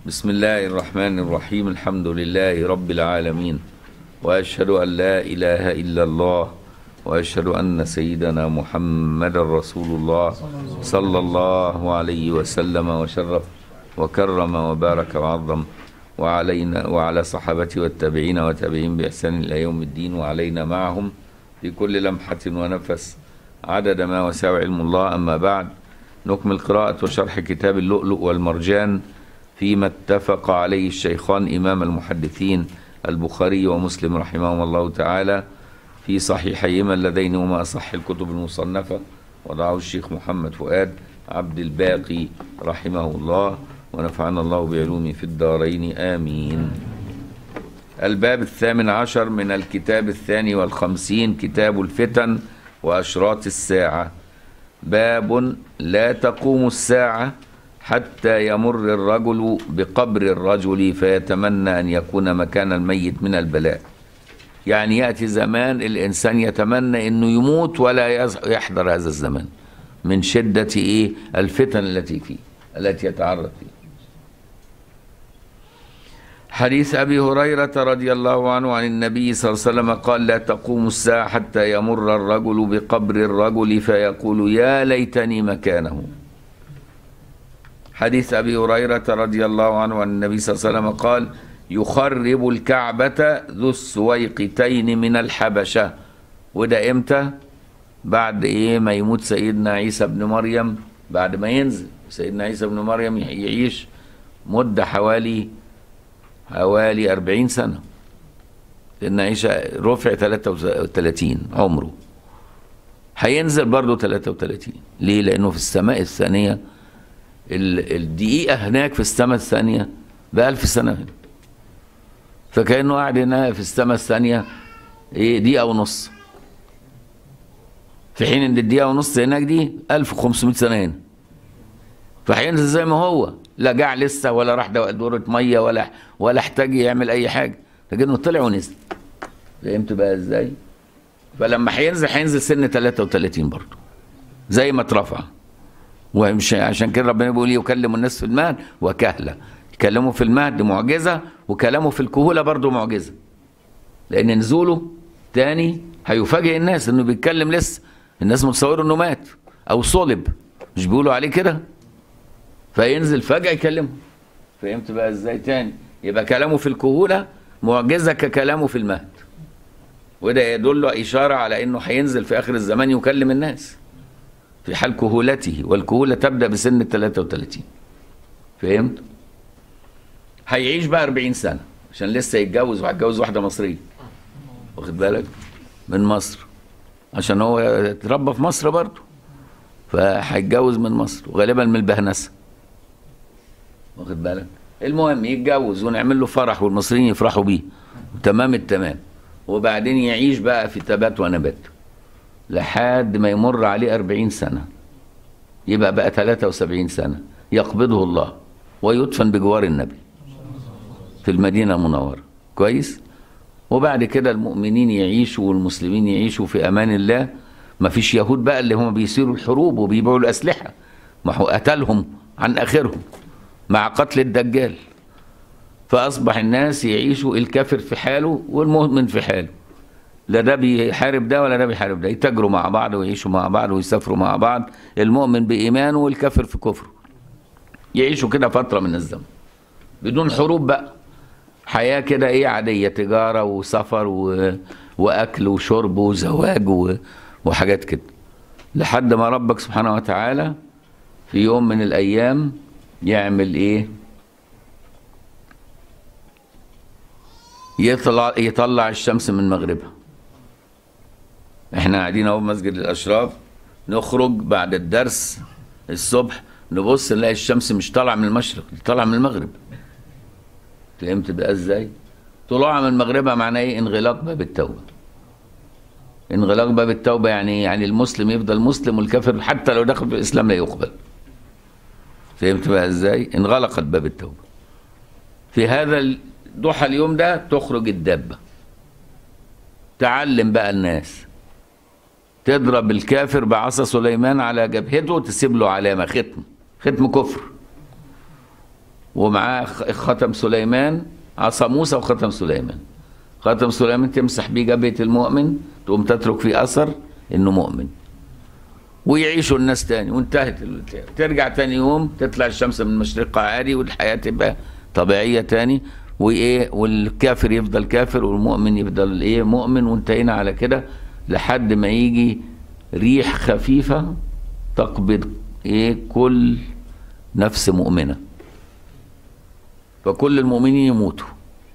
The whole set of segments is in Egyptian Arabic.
بسم الله الرحمن الرحيم الحمد لله رب العالمين واشهد ان لا اله الا الله واشهد ان سيدنا محمد رسول الله صلى الله عليه وسلم وشرف وكرم وبارك وعظم وعلينا وعلى صحابته والتابعين وتابعين باحسان الى يوم الدين وعلينا معهم في كل لمحه ونفس عدد ما وسع علم الله اما بعد نكمل قراءه وشرح كتاب اللؤلؤ والمرجان فيما اتفق عليه الشيخان إمام المحدثين البخاري ومسلم رحمهما الله تعالى في صحيحيهما اللذين هما أصح الكتب المصنفة وضعه الشيخ محمد فؤاد عبد الباقي رحمه الله ونفعنا الله بعلومه في الدارين آمين الباب الثامن عشر من الكتاب الثاني والخمسين كتاب الفتن وأشراط الساعة باب لا تقوم الساعة حتى يمر الرجل بقبر الرجل فيتمنى ان يكون مكان الميت من البلاء يعني ياتي زمان الانسان يتمنى انه يموت ولا يحضر هذا الزمان من شده ايه الفتن التي فيه التي يتعرض فيها حديث ابي هريره رضي الله عنه عن النبي صلى الله عليه وسلم قال لا تقوم الساعه حتى يمر الرجل بقبر الرجل فيقول يا ليتني مكانه حديث ابي هريره رضي الله عنه عن النبي صلى الله عليه وسلم قال يخرب الكعبه ذو السويقتين من الحبشه وده امتى بعد ايه ما يموت سيدنا عيسى ابن مريم بعد ما ينزل سيدنا عيسى ابن مريم يعيش مده حوالي حوالي أربعين سنة لأن عيسى رفع 33 عمره هينزل برضه 33 ليه؟ لأنه في السماء الثانية الدقيقة هناك في السماء الثانية بألف سنة هنا فكأنه قاعد هنا في السماء الثانية إيه دقيقة ونص في حين إن الدقيقة ونص هناك دي 1500 سنة هنا فهينزل زي ما هو لا جاع لسه ولا راح دورة مية ولا ولا احتاج يعمل أي حاجة لكنه طلع ونزل فهمت بقى إزاي؟ فلما هينزل هينزل سن 33 برضه زي ما اترفع ومش عشان كده ربنا بيقول يكلم الناس في المهد وكهله يكلموا في المهد معجزه وكلامه في الكهوله برضه معجزه لان نزوله تاني هيفاجئ الناس انه بيتكلم لسه الناس متصوره انه مات او صلب مش بيقولوا عليه كده فينزل فجاه يكلمهم فهمت بقى ازاي تاني يبقى كلامه في الكهوله معجزه ككلامه في المهد وده يدل اشاره على انه هينزل في اخر الزمان يكلم الناس في حال كهولته والكهولة تبدأ بسن ال 33 فهمت؟ هيعيش بقى 40 سنة عشان لسه يتجوز وهيتجوز واحدة مصرية واخد بالك؟ من مصر عشان هو اتربى في مصر برضه فهيتجوز من مصر وغالبا من البهنسة واخد بالك؟ المهم يتجوز ونعمل له فرح والمصريين يفرحوا بيه تمام التمام وبعدين يعيش بقى في تبات ونبات لحد ما يمر عليه أربعين سنة يبقى بقى 73 سنة يقبضه الله ويدفن بجوار النبي في المدينة المنورة كويس وبعد كده المؤمنين يعيشوا والمسلمين يعيشوا في أمان الله ما فيش يهود بقى اللي هم بيسيروا الحروب وبيبيعوا الأسلحة ما هو قتلهم عن آخرهم مع قتل الدجال فأصبح الناس يعيشوا الكافر في حاله والمؤمن في حاله لا ده بيحارب ده ولا ده بيحارب ده يتاجروا مع بعض ويعيشوا مع بعض ويسافروا مع بعض المؤمن بإيمانه والكافر في كفره يعيشوا كده فترة من الزمن بدون حروب بقى حياة كده ايه عادية تجارة وسفر و... وأكل وشرب وزواج و... وحاجات كده لحد ما ربك سبحانه وتعالى في يوم من الأيام يعمل ايه يطلع يطلع الشمس من مغربها احنا قاعدين اهو في مسجد الاشراف نخرج بعد الدرس الصبح نبص نلاقي الشمس مش طالعه من المشرق طالعه من المغرب فهمت بقى ازاي طلوعها من مغربها معناه ايه انغلاق باب التوبه انغلاق باب التوبه يعني يعني المسلم يفضل مسلم والكافر حتى لو دخل في الاسلام لا يقبل فهمت بقى ازاي انغلقت باب التوبه في هذا ضحى اليوم ده تخرج الدابه تعلم بقى الناس تضرب الكافر بعصا سليمان على جبهته تسيب له علامة ختم ختم كفر ومعاه خ- ختم سليمان عصا موسى وختم سليمان ختم سليمان تمسح بيه جبهة المؤمن تقوم تترك فيه أثر إنه مؤمن ويعيشوا الناس تاني وانتهت ال- ترجع تاني يوم تطلع الشمس من مشرقها عادي والحياة تبقى طبيعية تاني وايه والكافر يفضل كافر والمؤمن يفضل ايه مؤمن وانتهينا على كده لحد ما يجي ريح خفيفة تقبض ايه كل نفس مؤمنة فكل المؤمنين يموتوا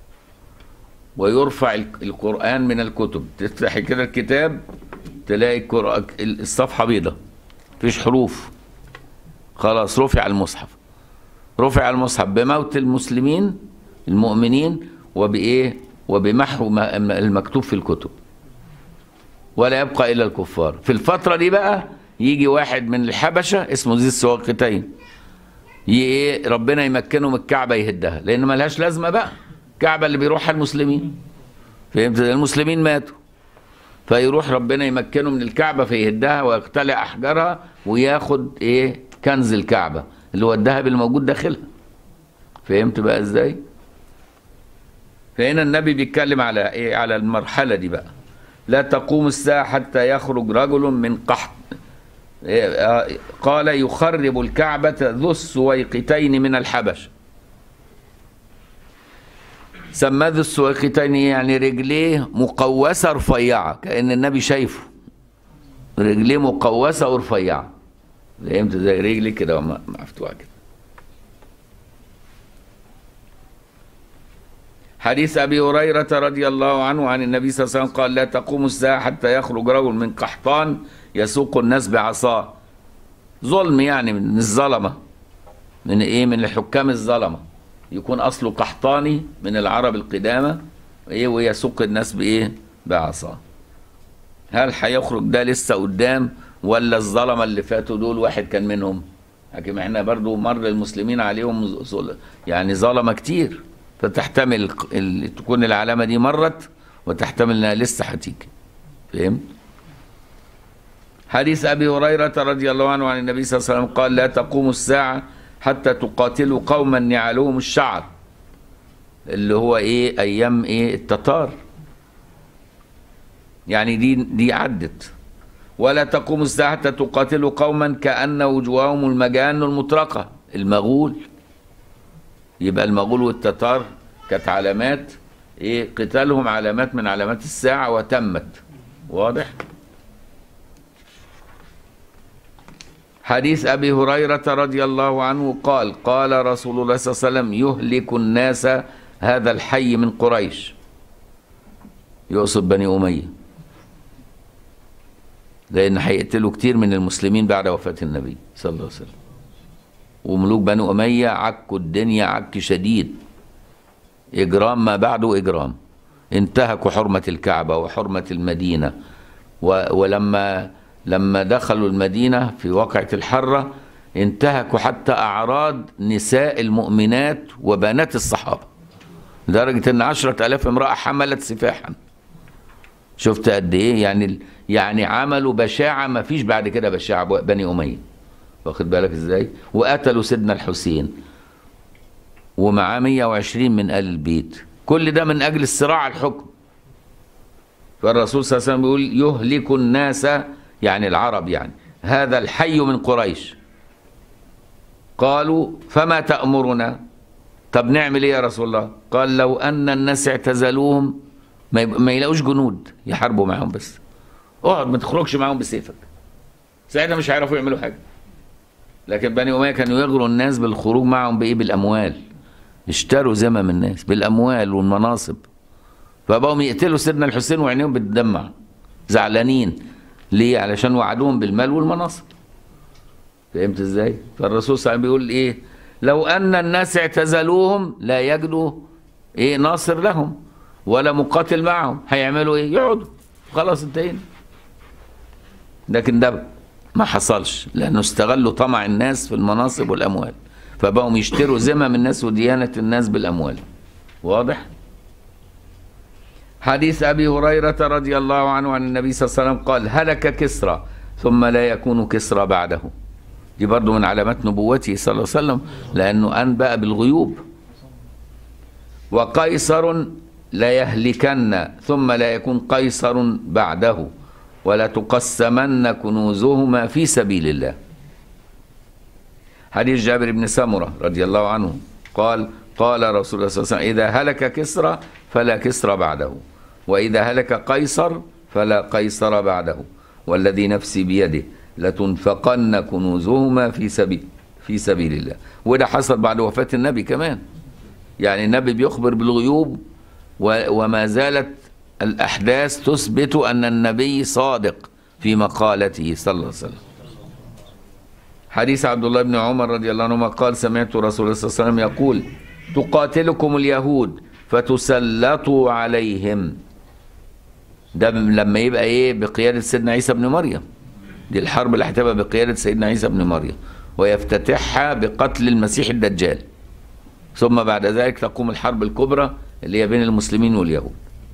ويرفع ال- القرآن من الكتب تفتح كده الكتاب تلاقي القرآن الصفحة بيضة مفيش حروف خلاص رفع المصحف رفع المصحف بموت المسلمين المؤمنين وبإيه وبمحو ما- المكتوب في الكتب ولا يبقى إلا الكفار في الفترة دي بقى يجي واحد من الحبشة اسمه ذي السواقتين ي- ايه ربنا يمكنه من الكعبة يهدها لأن ملهاش لازمة بقى الكعبة اللي بيروحها المسلمين فهمت المسلمين ماتوا فيروح ربنا يمكنه من الكعبة فيهدها ويقتلع أحجارها وياخد إيه كنز الكعبة اللي هو الذهب الموجود داخلها فهمت بقى إزاي؟ فهنا النبي بيتكلم على إيه على المرحلة دي بقى لا تقوم الساعة حتى يخرج رجل من قحط إيه، آه، قال يخرب الكعبة ذو السويقتين من الحبش سماه ذو السويقتين يعني رجليه مقوسة رفيعة كأن النبي شايفه رجليه مقوسة ورفيعة فهمت زي رجلي كده وم- مفتوحة كده حديث أبي هريرة رضي الله عنه عن النبي صلى الله عليه وسلم قال لا تقوم الساعة حتى يخرج رجل من قحطان يسوق الناس بعصاه ظلم يعني من الظلمة من ايه من الحكام الظلمة يكون اصله قحطاني من العرب القدامى ايه ويسوق الناس بايه بعصاه هل هيخرج ده لسه قدام ولا الظلمه اللي فاتوا دول واحد كان منهم لكن احنا برضو مر المسلمين عليهم ظل- يعني ظلمه كتير فتحتمل ق- ال- تكون العلامه دي مرت وتحتمل انها لسه هتيجي فهمت حديث ابي هريره رضي الله عنه عن النبي صلى الله عليه وسلم قال لا تقوم الساعه حتى تقاتلوا قوما نعالهم الشعر اللي هو ايه ايام ايه التتار يعني دي دي عدت ولا تقوم الساعه حتى تقاتلوا قوما كان وجوههم المجان المطرقه المغول يبقى المغول والتتار كانت علامات ايه قتالهم علامات من علامات الساعه وتمت واضح حديث ابي هريره رضي الله عنه قال قال رسول الله صلى الله عليه وسلم يهلك الناس هذا الحي من قريش يقصد بني اميه لان هيقتلوا كتير من المسلمين بعد وفاه النبي صلى الله عليه وسلم وملوك بني اميه عكوا الدنيا عك شديد اجرام ما بعده اجرام انتهكوا حرمه الكعبه وحرمه المدينه و ولما لما دخلوا المدينه في واقعه الحره انتهكوا حتى اعراض نساء المؤمنات وبنات الصحابه لدرجه ان عشرة الاف امراه حملت سفاحا شفت قد ايه يعني يعني عملوا بشاعه ما فيش بعد كده بشاعه بني اميه واخد بالك ازاي وقتلوا سيدنا الحسين ومعاه 120 من ال البيت كل ده من اجل الصراع على الحكم فالرسول صلى الله عليه وسلم بيقول يهلك الناس يعني العرب يعني هذا الحي من قريش قالوا فما تأمرنا طب نعمل ايه يا رسول الله قال لو ان الناس اعتزلوهم ما, يب... ما يلاقوش جنود يحاربوا معاهم بس اقعد ما تخرجش معاهم بسيفك ساعتها مش هيعرفوا يعملوا حاجه لكن بني اميه كانوا يغروا الناس بالخروج معهم بايه بالاموال اشتروا زمم الناس بالاموال والمناصب فبقوا يقتلوا سيدنا الحسين وعينيهم بتدمع زعلانين ليه علشان وعدوهم بالمال والمناصب فهمت ازاي فالرسول صلى الله عليه وسلم بيقول ايه لو ان الناس اعتزلوهم لا يجدوا ايه ناصر لهم ولا مقاتل معهم هيعملوا ايه يقعدوا خلاص انتهينا لكن ده ما حصلش لانه استغلوا طمع الناس في المناصب والاموال فبقوا يشتروا ذمم الناس وديانه الناس بالاموال واضح حديث ابي هريره رضي الله عنه عن النبي صلى الله عليه وسلم قال هلك كسرى ثم لا يكون كسرى بعده دي برضو من علامات نبوته صلى الله عليه وسلم لأنه أنبأ بالغيوب وقيصر لا يهلكن ثم لا يكون قيصر بعده ولا تقسمن كنوزهما في سبيل الله حديث جابر بن سمرة رضي الله عنه قال قال رسول الله صلى الله عليه وسلم إذا هلك كسرى فلا كسرى بعده وإذا هلك قيصر فلا قيصر بعده والذي نفسي بيده لتنفقن كنوزهما في سبيل في سبيل الله وده حصل بعد وفاة النبي كمان يعني النبي بيخبر بالغيوب وما زالت الأحداث تثبت أن النبي صادق في مقالته صلى الله عليه وسلم حديث عبد الله بن عمر رضي الله عنهما قال سمعت رسول الله صلى الله عليه وسلم يقول تقاتلكم اليهود فتسلطوا عليهم ده لما يبقى ايه بقيادة سيدنا عيسى بن مريم دي الحرب اللي هتبقى بقيادة سيدنا عيسى بن مريم ويفتتحها بقتل المسيح الدجال ثم بعد ذلك تقوم الحرب الكبرى اللي هي بين المسلمين واليهود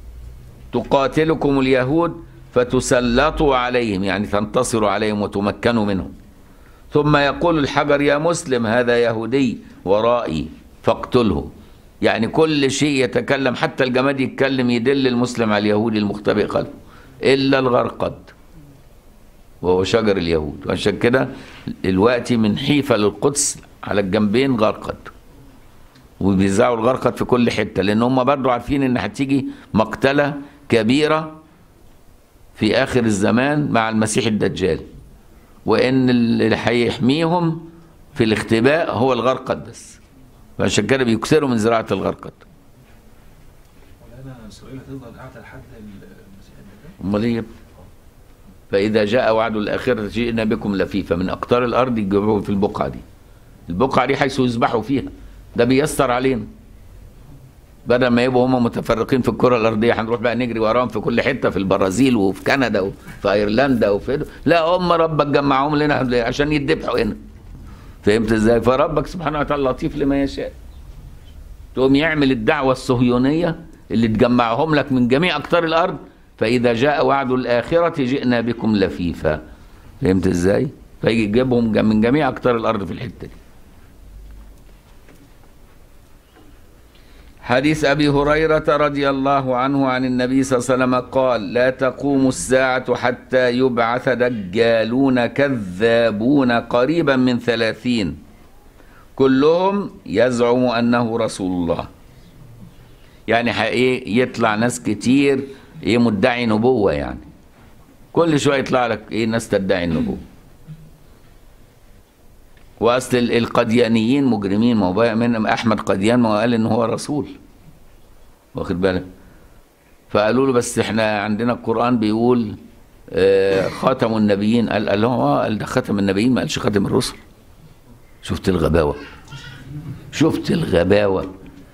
تقاتلكم اليهود فتسلطوا عليهم يعني تنتصروا عليهم وتمكنوا منهم ثم يقول الحجر يا مسلم هذا يهودي ورائي فاقتله يعني كل شيء يتكلم حتى الجماد يتكلم يدل المسلم على اليهودي المختبئ خلفه إلا الغرقد وهو شجر اليهود وعشان كده الوقت من حيفا للقدس على الجنبين غرقد وبيذاعوا الغرقد في كل حته لان هم برضو عارفين ان هتيجي مقتله كبيره في اخر الزمان مع المسيح الدجال وان اللي هيحميهم في الاختباء هو الغرقد بس فعشان كده بيكسروا من زراعه الغرقد مولانا اسرائيل هتفضل قاعده لحد المسيح الدجال امال ايه فاذا جاء وعد الاخره جئنا بكم لفيفا من اقطار الارض يجيبوه في البقعه دي البقعه دي حيث يذبحوا فيها ده بيسر علينا بدل ما يبقوا هم متفرقين في الكره الارضيه هنروح بقى نجري وراهم في كل حته في البرازيل وفي كندا وفي ايرلندا وفي لا هم ربك جمعهم لنا عشان يذبحوا هنا فهمت ازاي فربك سبحانه وتعالى لطيف لما يشاء تقوم يعمل الدعوه الصهيونيه اللي تجمعهم لك من جميع اقطار الارض فاذا جاء وعد الاخره جئنا بكم لفيفا فهمت ازاي فيجي يجيبهم من جميع اقطار الارض في الحته دي حديث أبي هريرة رضي الله عنه عن النبي صلى الله عليه وسلم قال لا تقوم الساعة حتى يبعث دجالون كذابون قريبا من ثلاثين كلهم يزعم أنه رسول الله يعني ايه يطلع ناس كتير ايه مدعي نبوة يعني كل شوية يطلع لك ايه ناس تدعي النبوة واصل القديانيين مجرمين ما هو من احمد قديان ما هو قال ان هو رسول واخد بالك فقالوا له بس احنا عندنا القران بيقول آه خاتم النبيين قال قال لهم اه قال ده خاتم النبيين ما قالش خاتم الرسل شفت الغباوه شفت الغباوه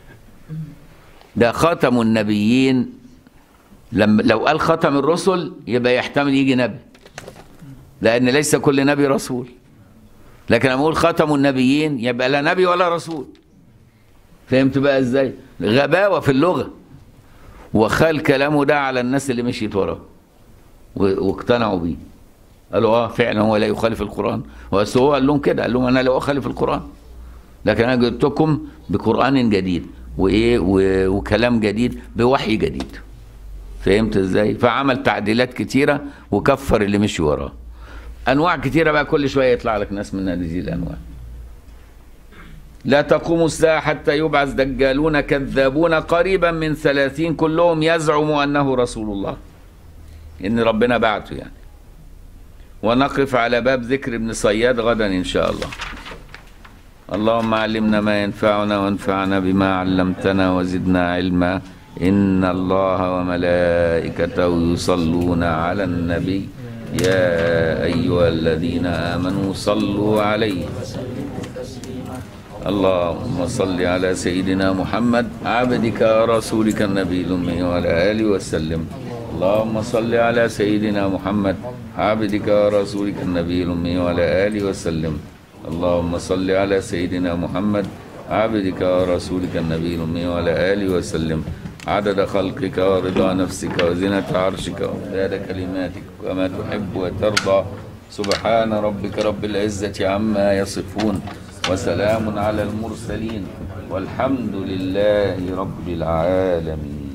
ده خاتم النبيين لما لو قال ختم الرسل يبقى يحتمل يجي نبي لان ليس كل نبي رسول لكن لما اقول ختم النبيين يبقى لا نبي ولا رسول فهمت بقى ازاي غباوه في اللغه وخال كلامه ده على الناس اللي مشيت وراه واقتنعوا بيه قالوا اه فعلا هو لا يخالف القران بس هو قال لهم كده قال لهم انا لا اخالف القران لكن انا جئتكم بقران جديد وايه وكلام جديد بوحي جديد فهمت ازاي فعمل تعديلات كتيره وكفر اللي مشي وراه انواع كتيره بقى كل شويه يطلع لك ناس من هذه الانواع لا تقوم الساعة حتى يبعث دجالون كذابون قريبا من ثلاثين كلهم يزعم أنه رسول الله إن ربنا بعته يعني ونقف على باب ذكر ابن صياد غدا إن شاء الله اللهم علمنا ما ينفعنا وانفعنا بما علمتنا وزدنا علما إن الله وملائكته يصلون على النبي يا أيها الذين آمنوا صلوا عليه اللهم صل على سيدنا محمد عبدك ورسولك النبي الأمي وعلى آله وسلم اللهم صل على سيدنا محمد عبدك ورسولك النبي الأمي وعلى آله وسلم اللهم صل على سيدنا محمد عبدك ورسولك النبي الأمي وعلى آله وسلم عدد خلقك ورضا نفسك وزنة عرشك ومداد كلماتك وما تحب وترضى سبحان ربك رب العزة عما يصفون وسلام على المرسلين والحمد لله رب العالمين